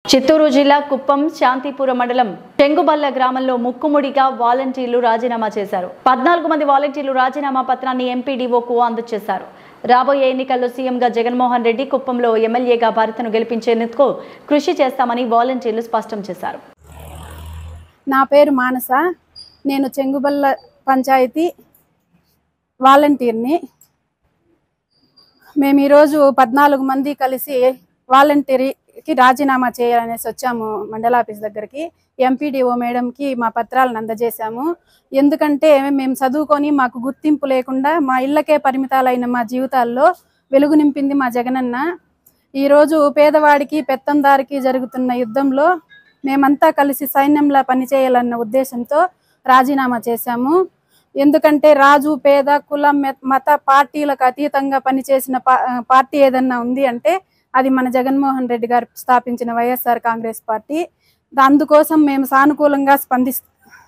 చిత్తూరు జిల్లా కుప్పం శాంతిపురం మండలం చెంగుబల్ల గ్రామంలో ముక్కుముడిగా వాలంటీర్లు రాజీనామా చేశారు పద్నాలుగు మంది వాలంటీర్లు రాజీనామా పత్రాన్ని ఎంపీడీఓకు అందజేశారు రాబోయే ఎన్నికల్లో సీఎంగా జగన్మోహన్ రెడ్డి కుప్పంలో ఎమ్మెల్యేగా భరతను గెలిపించేందుకు కృషి చేస్తామని వాలంటీర్లు స్పష్టం చేశారు నా పేరు మానస నేను చెంగుబల్ల పంచాయతీ వాలంటీర్ని మేము ఈరోజు పద్నాలుగు మంది కలిసి వాలంటీర్కి రాజీనామా చేయాలనేసి వచ్చాము మండల ఆఫీస్ దగ్గరికి ఎంపీడీఓ మేడంకి మా పత్రాలను అందజేశాము ఎందుకంటే మేము చదువుకొని మాకు గుర్తింపు లేకుండా మా ఇళ్ళకే పరిమితాలైన మా జీవితాల్లో వెలుగు నింపింది మా జగనన్న ఈరోజు పేదవాడికి పెత్తందారికి జరుగుతున్న యుద్ధంలో మేమంతా కలిసి సైన్యంలా పనిచేయాలన్న ఉద్దేశంతో రాజీనామా చేశాము ఎందుకంటే రాజు పేద కులం మె- మత పార్టీలకు అతీతంగా పనిచేసిన పా- పార్టీ ఏదన్నా ఉంది అంటే అది మన జగన్మోహన్ రెడ్డి గారు స్థాపించిన వైఎస్ఆర్ కాంగ్రెస్ పార్టీ దా- అందుకోసం మేము సానుకూలంగా స్పందిస్తాం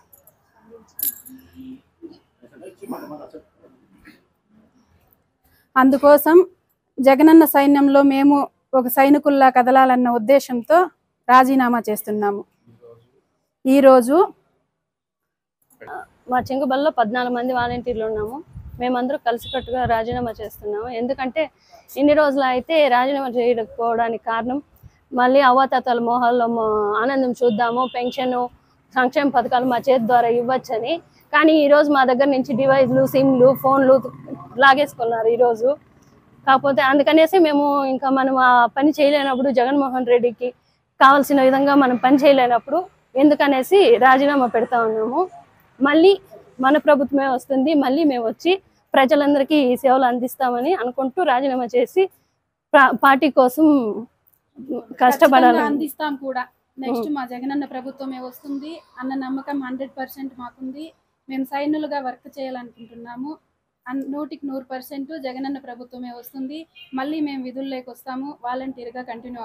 అందుకోసం జగనన్న సైన్యంలో మేము ఒక సైనికుల్లా కదలాలన్న ఉద్దేశంతో రాజీనామా చేస్తున్నాము ఈరోజు మా చెంగుబల్లో పద్నాలుగు మంది వాలంటీర్లు ఉన్నాము మేమందరూ కలిసికట్టుగా రాజీనామా చేస్తున్నాము ఎందుకంటే ఇన్ని రోజులు అయితే రాజీనామా చేయకపోవడానికి కారణం మళ్ళీ అవ్వాతాతల మోహాల్లో మో- ఆనందం చూద్దాము పెన్షన్ సంక్షేమ పథకాలు మా చేతి ద్వారా ఇవ్వచ్చని కానీ ఈరోజు మా దగ్గర నుంచి డివైజ్లు సిమ్లు ఫోన్లు లాగేసుకున్నారు ఈరోజు కాకపోతే అందుకనేసి మేము ఇంకా మనం ఆ పని చేయలేనప్పుడు జగన్మోహన్ రెడ్డికి కావాల్సిన విధంగా మనం పని చేయలేనప్పుడు ఎందుకనేసి రాజీనామా పెడతా ఉన్నాము మళ్ళీ మన ప్రభుత్వమే వస్తుంది మళ్ళీ మేము వచ్చి ప్రజలందరికీ ఈ సేవలు అందిస్తామని అనుకుంటూ రాజీనామా చేసి ప్రా- పార్టీ కోసం కష్టపడాలి ఖచ్చితంగా అందిస్తాం కూడా నెక్స్ట్ మా జగనన్న ప్రభుత్వమే వస్తుంది అన్న నమ్మకం హండ్రెడ్ పర్సెంట్ మాకుంది మేము సైన్యులుగా వర్క్ చేయాలనుకుంటున్నాము అన్- నూటికి నూరు పర్సెంట్ జగనన్న ప్రభుత్వమే వస్తుంది మళ్ళీ మేము విధుల్లోకి వస్తాము వాలంటీర్గా కంటిన్యూ